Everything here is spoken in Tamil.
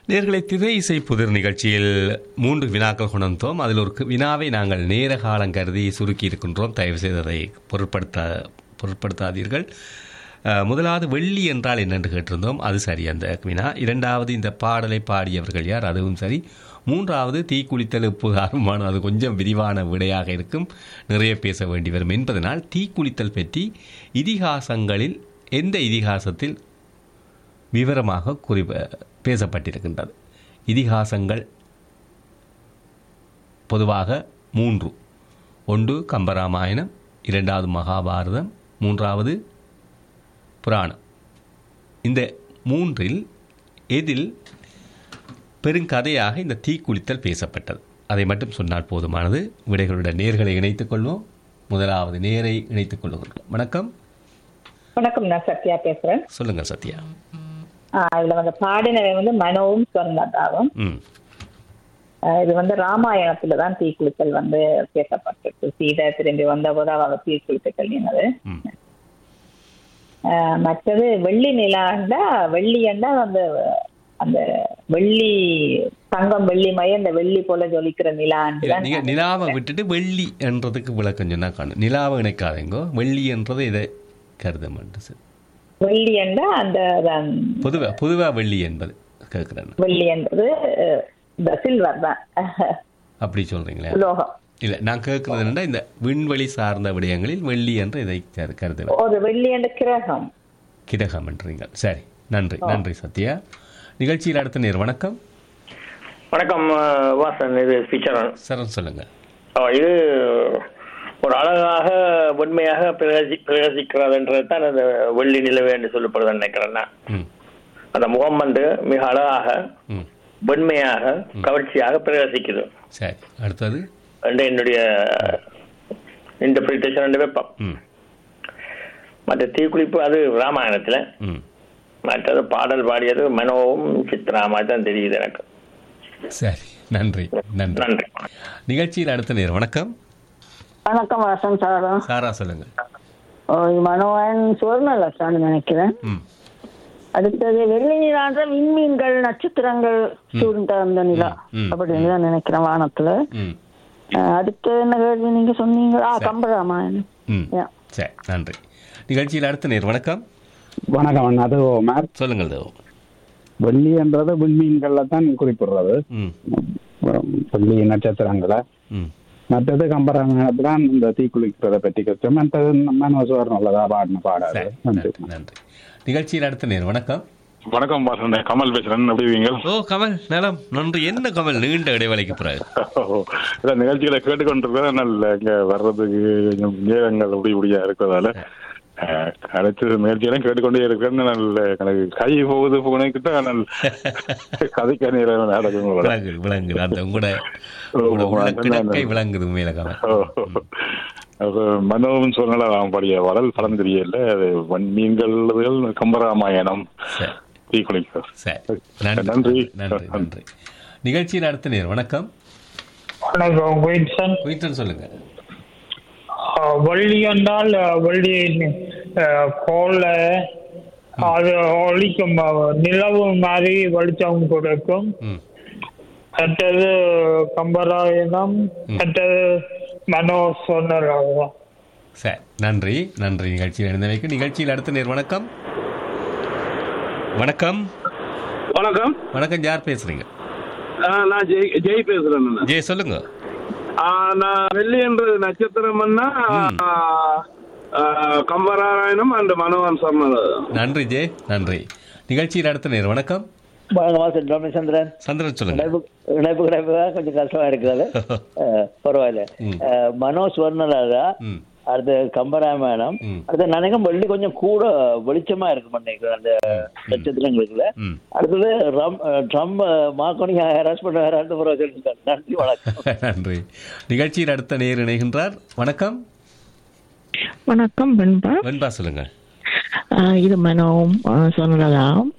நேர்களை திரை இசை புதிர் நிகழ்ச்சியில் மூன்று வினாக்கள் கொண்டோம் அதில் ஒரு வினாவை நாங்கள் நேர காலம் கருதி சுருக்கி இருக்கின்றோம் தயவு செய்து அதை பொருட்படுத்த பொருட்படுத்தாதீர்கள் அஹ், முதலாவது வெள்ளி என்றால் என்னென்று கேட்டிருந்தோம் அது சரி அந்த வினா இரண்டாவது இந்த பாடலை பாடியவர்கள் யார் அதுவும் சரி மூன்றாவது தீக்குளித்தல் உப்புகாரமான அது கொஞ்சம் விரிவான விடையாக இருக்கும் நிறைய பேச வேண்டி வரும் என்பதனால் தீக்குளித்தல் பற்றி இதிகாசங்களில் எந்த இதிகாசத்தில் விவரமாக குறி பேசப்பட்டிருக்கின்றது இதிகாசங்கள் பொதுவாக மூன்று ஒன்று கம்பராமாயணம் இரண்டாவது மகாபாரதம் மூன்றாவது புராணம் இந்த மூன்றில் எதில் பெருங்கதையாக இந்த தீக்குளித்தல் பேசப்பட்டது அதை மட்டும் சொன்னால் போதுமானது விடைகளுடன் நேர்களை இணைத்துக் கொள்வோம் முதலாவது நேரை இணைத்துக் கொள்ளுகிறோம் வணக்கம் வணக்கம் நான் சத்யா பேசுறேன் சொல்லுங்க சத்யா ஆஹ் இதுல வந்து பாடினவை வந்து மனோவும் சொன்னதாகவும் ம் ஆஹ் இது வந்து ராமாயணத்துல தான் தீக்குளித்தல் வந்து பேசப்பட்டிருக்கு சீதை திரும்பி வந்தபோது அவ தீக்குளித்து கல்லினது ம் மற்றது வெள்ளி நிலாண்டா வெள்ளியண்டா அந்த அந்த வெள்ளி தங்கம் வெள்ளி மய இந்த வெள்ளி போல ஜொலிக்கிற நிலாண்டு இல்ல, தான் நீங்க நிலாவை விட்டுட்டு வெள்ளி என்றதுக்கு விளக்கம் சொன்னா காணும் நிலாவை இணைக்காதீங்கோ வெள்ளி என்றது இதை கருதம் சார் வெள்ளியண்டா அந்த அந்த பொதுவா பொதுவா வெள்ளி என்பது கேட்குறேன் வெள்ளி என்பது அஹ், இந்த சில்வர் தான் அப்படி சொல்றீங்களா உலோகம் இல்ல நான் கேட்கறது என்னன்னா இந்த விண்வெளி சார்ந்த விடயங்களில் வெள்ளி என்று இதை கரு- கருதுவேன் ஒரு வெள்ளி என்ற கிரகம் கிடகம் என்றீங்க சரி நன்றி நன்றி சத்யா நிகழ்ச்சியில் அடுத்த நேர் வணக்கம் வணக்கம் அஹ், வாசன் இது பிச்சரன் சரண் சொல்லுங்க அஹ், இது ஒரு அழகாக உண்மையாக பிரகாசி பிரகாசிக்கிறதுன்றது தான் அந்த வெள்ளி நிலவு என்று சொல்லப்படுது நினைக்கிறேன் நான். ம் அந்த முகம் வந்து மிக அழகாக ம் வெண்மையாக கவர்ச்சியாக பிரகாசிக்குது சரி அடுத்தது என்று என்னுடைய இன்டர்பிரிட்டேஷன் வைப்போம் ம் மற்ற தீக்குளிப்பு அது ராமாயணத்துல ம் மற்றது பாடல் பாடியது மனோவும் சித்ராமா தான் தெரியுது எனக்கு சரி நன்றி நன்றி நன்றி நிகழ்ச்சியில் அடுத்த நேர் வணக்கம் வணக்கம் வாசன் சார் சாரா சொல்லுங்க மனோகன் சுவர்ணலசான்னு நினைக்கிறேன் ம் அடுத்தது வெள்ளி நிலான்ற விண்மீன்கள் நட்சத்திரங்கள் சூழ்ந்த அந்த நிலா ம். அப்படின்னு தான் நினைக்கிறேன் வானத்துல ம் அஹ் அடுத்து என்ன கேள்வி நீங்க சொன்னீங்க ஆ கம்பராமாயணம் ம் Yeah. சரி நன்றி நிகழ்ச்சியில் அடுத்த நேர் வணக்கம் வணக்கம் அண்ணா. அது மேப் சொல்லுங்கள் தேவ் வெள்ளி என்றது விண்மீன்கள்ல தான் குறிப்பிடுறது ம் வெள்ளி நட்சத்திரங்களை ம் மற்றது கம்பராமாயணத்துல தான் இந்த தீக்குளிக்கிறத பற்றி கற்று மற்றது மனோசுவர் நல்லதா பாடின பாடாது சரி நன்றி நன்றி நன்றி நிகழ்ச்சியில் அடுத்த நேர் வணக்கம் வணக்கம் வாசன் கமல் பேசுறேன் எப்படி இருக்கீங்க ஓ கமல் நலம் நன்றி என்ன கமல் நீண்ட இடைவேளைக்கு பிறகு இதான் நிகழ்ச்சிகளை கேட்டுக்கொண்டிருக்கிறேன் நல்ல இங்க வர்றதுக்கு கொஞ்சம் நேரங்கள் அப்படி இப்படியா இருக்கிறதால அஹ், அடுத்து நிகழ்ச்சியெல்லாம் கேட்டுக்கொண்டே இருக்கிறேன் நல்ல எனக்கு கை போகுது போனக்கிட்ட நல்ல கதைக்க நேரம் நடக்கும் விளங்கு விளங்குது அந்த உங்களோட உங்களோட உள்ள கிடக்கை விளங்குது உண்மையில கமல் மனோவும் சொன்னால அவன் படிய வளல் படம் தெரியல அது மீன்கள் கம்பராமாயணம் சரி தீக்குளிக்க சரி நன்றி நன்றி. நன்றி நன்றி நிகழ்ச்சியில் அடுத்த நேர் வணக்கம் வணக்கம் குயின்சன் குயின்டன் சொல்லுங்க அஹ் வெள்ளி என்றால் அஹ், வெள்ளி அஹ், கோல்ல அது ஒளிக்கும் அஹ், நிலவு மாதிரி வெளிச்சம் கொடுக்கும் ம் மற்றது கம்பராயணம் மற்றது மனோ சொன்னராகும் சரி நன்றி நன்றி நிகழ்ச்சியில் இணைந்தமைக்கு நிகழ்ச்சியில் அடுத்த நேர் வணக்கம் வணக்கம் வணக்கம் வணக்கம் யார் பேசுறீங்க ஆ, நான் ஜெய் ஜெய் பேசுறேன் நான். ஜே சொல்லுங்க ஆ, நான் வெள்ளி என்ற நட்சத்திரம்னா ம். ஆ, ஆ, கம்பராராயணம் அண்ட் மனோகன் சொன்னது நன்றி ஜே நன்றி நிகழ்ச்சியில் அடுத்த நேர் வணக்கம் வாசன் ராமச்சந்திரன் சந்திரன் சொல்லுங்க இணைப்பு இணைப்பு கிடைப்பு கொஞ்சம் கஷ்டமா இருக்கிறது அஹ், பரவாயில்ல ம். அஹ், மனோ சுவர்ணராஜா ம் அடுத்து கம்பராமாயணம் ம். அடுத்து நினைக்கும் வெள்ளி கொஞ்சம் கூட வெளிச்சமா இருக்கும் நினைக்கிறேன் அந்த நட்சத்திரங்களுக்குள்ள ம் அடுத்தது ரம் ட்ரம் மாக்கோனி ஹராஸ் பண்ண ஹராஸ் சொல்லியிருக்காரு நன்றி வணக்கம் நன்றி நிகழ்ச்சியில் அடுத்த நேர் இணைகின்றார் வணக்கம் வணக்கம் வெண்பா வெண்பா சொல்லுங்க ஆஹ் இது மனோவும் சொன்னதாம்